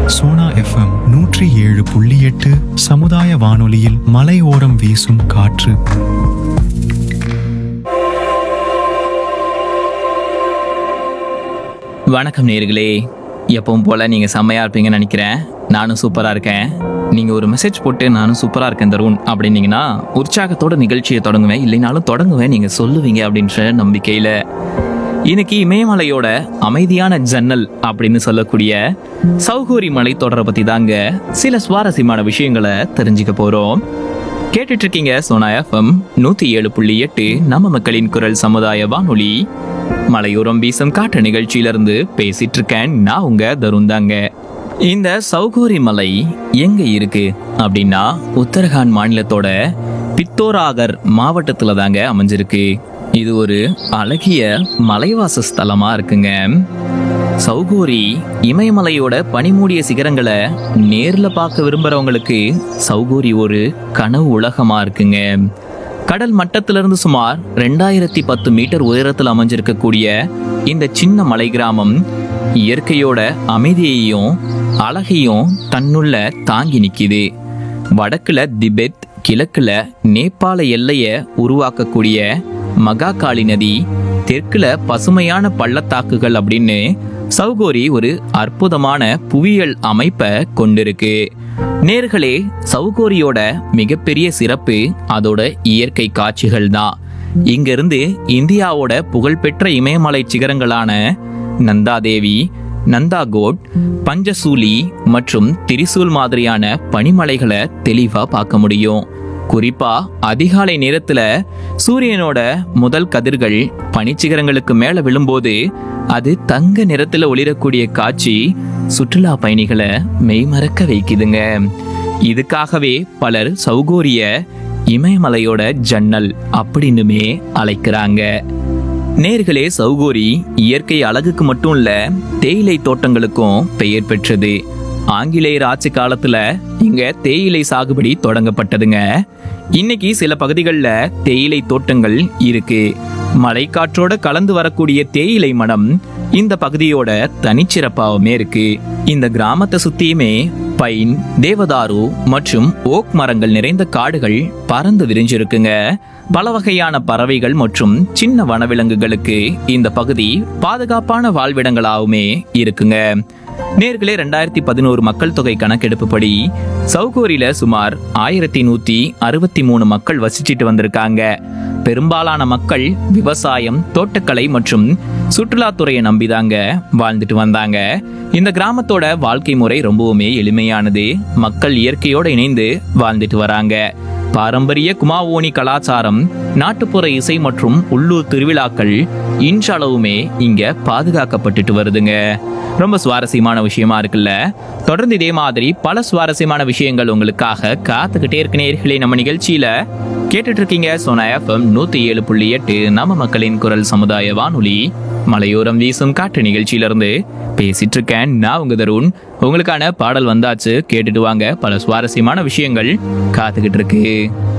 Sona FM நூற்றி ஏழு புள்ளி எட்டு சமுதாய வானொலியில் மலையோரம் வீசும் காற்று வணக்கம் நேர்களே எப்பவும் போல் நீங்கள் செம்மையாக இருப்பீங்கன்னு நினைக்கிறேன் நானும் சூப்பராக இருக்கேன் நீங்கள் ஒரு மெசேஜ் போட்டு நானும் சூப்பராக இருக்கேன் தருண் அப்படின்னீங்கன்னா உற்சாகத்தோட நிகழ்ச்சியை தொடங்குவேன் இல்லைனாலும் தொடங்குவேன் நீங்கள் சொல்லுவீங்க அப்படின்ற நம்பிக்கையில் இன்னைக்கு இமயமலையோட அமைதியான ஜன்னல் அப்படின்னு சொல்லக்கூடிய சௌகூரி மலை தொடரை பற்றி தாங்க சில சுவாரஸ்யமான விஷயங்களை தெரிஞ்சுக்க போகிறோம் கேட்டுட்டு இருக்கீங்க சோனா எஃப்எம் நூத்தி ஏழு புள்ளி எட்டு நம்ம மக்களின் குரல் சமுதாய வானொலி மலையோரம் வீசும் காற்று நிகழ்ச்சியிலிருந்து பேசிட்டு இருக்கேன் நான் உங்க தருண் தாங்க இந்த சௌகோரி மலை எங்க இருக்கு அப்படின்னா உத்தரகாண்ட் மாநிலத்தோட பித்தோராகர் மாவட்டத்துல தாங்க அமைஞ்சிருக்கு இது ஒரு அழகிய மலைவாச ஸ்தலமா இருக்குங்க சௌகோரி இமயமலையோட பனிமூடிய சிகரங்களை நேர்ல பார்க்க விரும்புறவங்களுக்கு சௌகோரி ஒரு கனவு உலகமா இருக்குங்க கடல் மட்டத்திலிருந்து சுமார் ரெண்டாயிரத்தி பத்து மீட்டர் உயரத்தில் அமைஞ்சிருக்கக்கூடிய இந்த சின்ன மலை கிராமம் இயற்கையோட அமைதியையும் அழகையும் தன்னுள்ள தாங்கி நிக்குது வடக்குல திபெத் கிழக்குல நேபாள எல்லையை உருவாக்கக்கூடிய மகாகாளி நதி தெற்குல பசுமையான பள்ளத்தாக்குகள் அப்படின்னு சௌகோரி ஒரு அற்புதமான புவியியல் அமைப்பை கொண்டிருக்கு நேர்களே சௌகோரியோட மிகப்பெரிய சிறப்பு அதோட இயற்கை காட்சிகள் தான் இங்கிருந்து இந்தியாவோட புகழ்பெற்ற இமயமலை சிகரங்களான நந்தாதேவி நந்தாகோட் பஞ்சசூலி மற்றும் திரிசூல் மாதிரியான பனிமலைகளை தெளிவா பார்க்க முடியும் குறிப்பா அதிகாலை நேரத்துல சூரியனோட முதல் கதிர்கள் பனிச்சிகரங்களுக்கு மேல விழும்போது அது தங்க நிறத்துல ஒளிரக்கூடிய காட்சி சுற்றுலா பயணிகளை மெய்மறக்க வைக்குதுங்க இதுக்காகவே பலர் சௌகோரிய இமயமலையோட ஜன்னல் அப்படின்னுமே அழைக்கிறாங்க நேர்களே சௌகோரி இயற்கை அழகுக்கு மட்டும் இல்ல தேயிலை தோட்டங்களுக்கும் பெயர் பெற்றது ஆங்கிலேயர் ஆட்சி காலத்துல இங்க தேயிலை சாகுபடி தொடங்கப்பட்டதுங்க இன்னைக்கு சில பகுதிகளில் தேயிலை தோட்டங்கள் இருக்கு மழைக்காற்றோட கலந்து வரக்கூடிய தேயிலை மனம் இந்த பகுதியோட தனிச்சிறப்பாகவுமே இருக்கு இந்த கிராமத்தை சுத்தியுமே பைன் தேவதாரு மற்றும் ஓக் மரங்கள் நிறைந்த காடுகள் பறந்து விரிஞ்சிருக்குங்க பல வகையான பறவைகள் மற்றும் சின்ன வனவிலங்குகளுக்கு இந்த பகுதி பாதுகாப்பான வாழ்விடங்களாகவுமே இருக்குங்க நேர்களே ரெண்டாயிரத்தி பதினோரு மக்கள் தொகை கணக்கெடுப்புப்படி சௌகோரியில சுமார் ஆயிரத்தி நூத்தி அறுபத்தி மூணு மக்கள் வசிச்சிட்டு வந்திருக்காங்க பெரும்பாலான மக்கள் விவசாயம் தோட்டக்கலை மற்றும் சுற்றுலாத்துறையை நம்பிதாங்க வாழ்ந்துட்டு வந்தாங்க இந்த கிராமத்தோட வாழ்க்கை முறை ரொம்பவுமே எளிமையானது மக்கள் இயற்கையோட இணைந்து வாழ்ந்துட்டு வராங்க பாரம்பரிய குமாவோனி கலாச்சாரம் நாட்டுப்புற இசை மற்றும் உள்ளூர் திருவிழாக்கள் இன்றளவுமே இங்க பாதுகாக்கப்பட்டுட்டு வருதுங்க ரொம்ப சுவாரஸ்யமான விஷயமா இருக்குல்ல தொடர்ந்து இதே மாதிரி பல சுவாரஸ்யமான விஷயங்கள் உங்களுக்காக காத்துக்கிட்டே இருக்கு நேர்களே நம்ம நிகழ்ச்சியில கேட்டுட்டு இருக்கீங்க சோனா எஃப்எம் நூத்தி ஏழு புள்ளி எட்டு நம்ம மக்களின் குரல் சமுதாய வானொலி மலையோரம் வீசும் காற்று நிகழ்ச்சியிலிருந்து பேசிட்டு இருக்கேன் நான் உங்க தருண் உங்களுக்கான பாடல் வந்தாச்சு கேட்டுட்டு வாங்க பல சுவாரஸ்யமான விஷயங்கள் காத்துக்கிட்டு இருக்கு